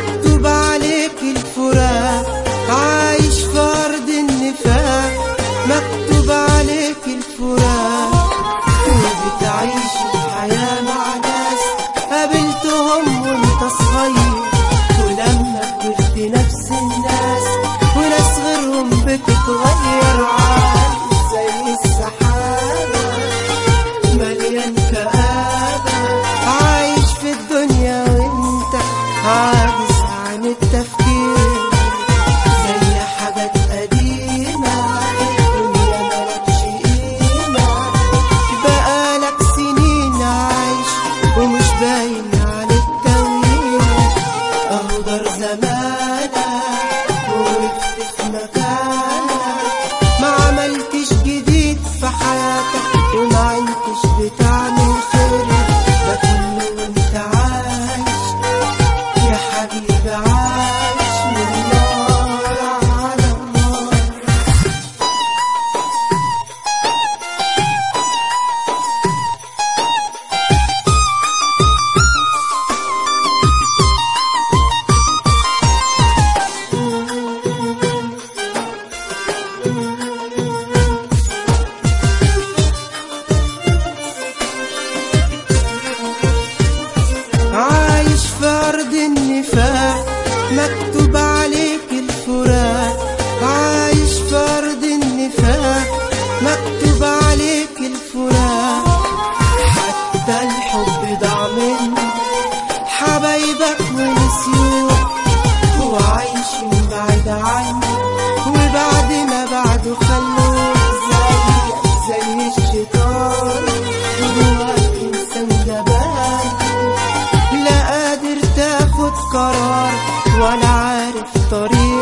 مكتوب عليك الفراق عايش في أرض النفاق مكتوب عليك الفراق وبتعيش الحياة مع ناس قابلتهم وانت صغير ولما كبرت نفس الناس وناس غيرهم بتتغير عايش زي السحابة مليان كآبة عايش في الدنيا وانت عاجز عن التفكير زي حاجات قديمة الدنيا ملكش قيمة بقالك سنين عايش ومش باين على التغيير اهو دار زمانك ووقفت في مكانك ما عملتش جديد في حياتك وما عدتش بتعمل خير ده كله وانت عايش يا حبيبي عايش من نار على نار عايش في أرض النفاق مكتوب عليك الفراق عايش في أرض النفاق مكتوب عليك الفراق حتى الحب ضاع منك حبايبك ونسيوك وعايشين بعيد عنك وبعد ما بعده خلوك زيك زي الشيطان وجواك إنسان جبان لا قادر تاخد قرار ولا عارف طريق